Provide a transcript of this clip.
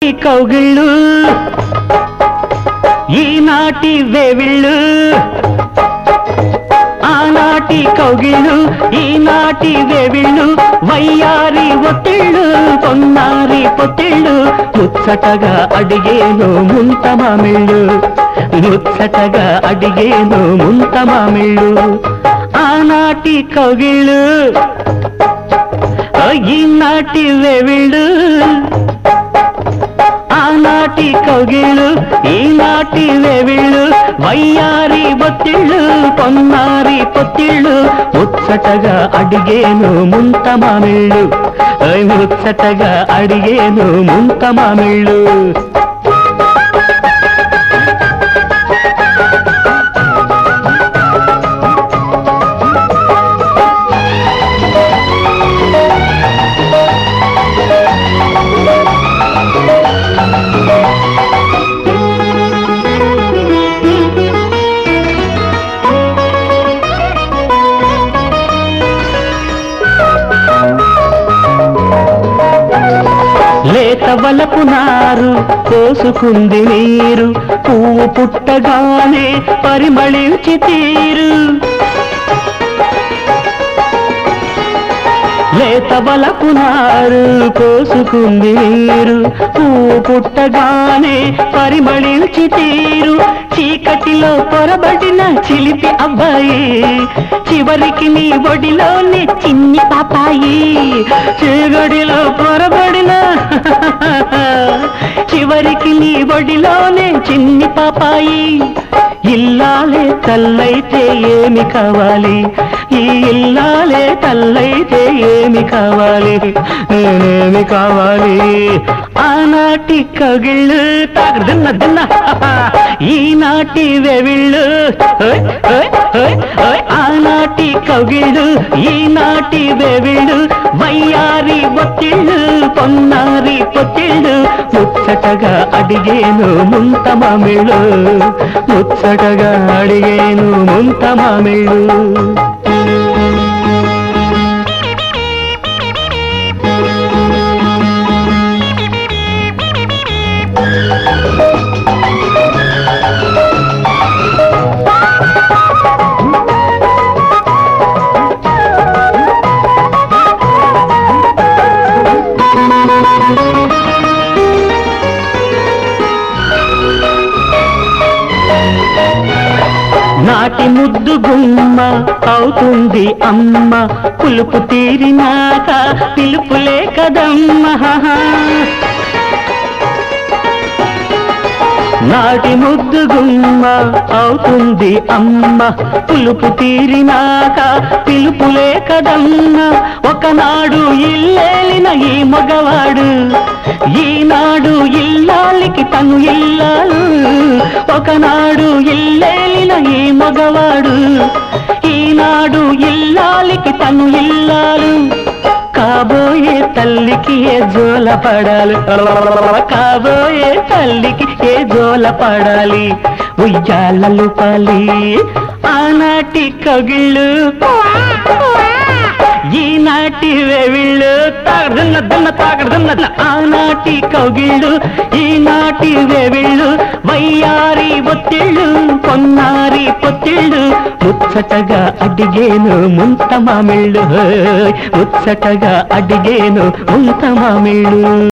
ఈ కౌగిళ్ళు ఈనాటి వేవిళ్ళు ఆనాటి కౌగిళ్ళు ఈనాటి వేవిళ్ళు వయ్యారి ఒత్తిళ్ళు పొన్నారి పొత్తిళ్ళు ముచ్చటగా అడిగేను ముంత మామిళ్ళు ముచ్చటగా అడిగేను ముంత మామిళ్ళు ఆనాటి కౌగిళ్ళు ఓ ఈనాటి వేవిళ్ళు ఆనాటి కౌగిళ్ళు ఈనాటి వేవిళ్ళు వయ్యారి బొత్తిళ్ళు పొన్నారి పొత్తిళ్ళు ముచ్చటగా అడిగేను ముంత మామిళ్ళు ఓయ్ ముచ్చటగా అడిగేను ముంత మామిళ్ళు లేత వలపు నారు కోసుకుంది నీరు పువ్వు పుట్టగానే పరిమళించి తీరు లేత వలపు నారు కోసుకుంది నీరు పువ్వు పుట్టగానే పరిమళించి తీరు చీకటిలో పొరబడిన చిలిపి అబ్బాయి చివరికి నీ ఒడిలోనే చిన్ని పాపాయి చీకటిలో పొరబడిన చివరికి నీ ఒడిలోనే చిన్ని పాపాయి ఇల్లాలే తల్లైతే ఏమి కావాలి ఈ ఇల్లాలే తల్లైతే ఏమి కావాలి నేనేమి కావాలి ఆనాటి కగిళ్ళు తాగదిన్న దిన్న ఈనాటి వెవిళ్ళు ఓయ్, ఓయ్, ఓయ్, ఓయ్. ఆనాటి కగిళ్ళు ఈనాటి వెవిళ్ళు వయ్యారి ఒత్తిళ్ళు పొన్నారి పొత్తిళ్ళు ముచ్చటగా అడిగేను ముంత మామిళ్ళు ముచ్చటగా అడిగేను ముంత మామిళ్ళు నాటి ముద్దు గుమ్మ అవుతుంది అమ్మ పులుపు తీరినాక పిలుపులే కదమ్మ నాటి ముద్దు గుమ్మ అవుతుంది అమ్మ పులుపు తీరినాక పిలుపులే కదమ్మ ఒకనాడు ఇల్లేలిన ఈ మగవాడు ఈనాడు ఇల్లాలికి తను ఇల్లాలు ఒకనాడు ఇల్లేలిన ఈ మగవాడు ఈనాడు ఇల్లాలికి తను ఇల్లాలు కాబోయే తల్లికి ఏ జోల పడాలి కాబోయే తల్లికి ఏ జోల పడాలి ఉయ్యాలలు పాలి ఆనాటి కగిళ్ళు ఈనాటి వెవిళ్ళు తాగడున్న దున్న తాగడున్న ఆనాటి కౌగిళ్ళు ఈనాటి వెవిళ్ళు వయ్యారి ఒత్తిళ్ళు పొన్నారి పొత్తిళ్ళు ముచ్చటగా అడిగేను ముంత మామిళ్ళు హోయ్. ముచ్చటగా అడిగేను ముంత మామిళ్ళు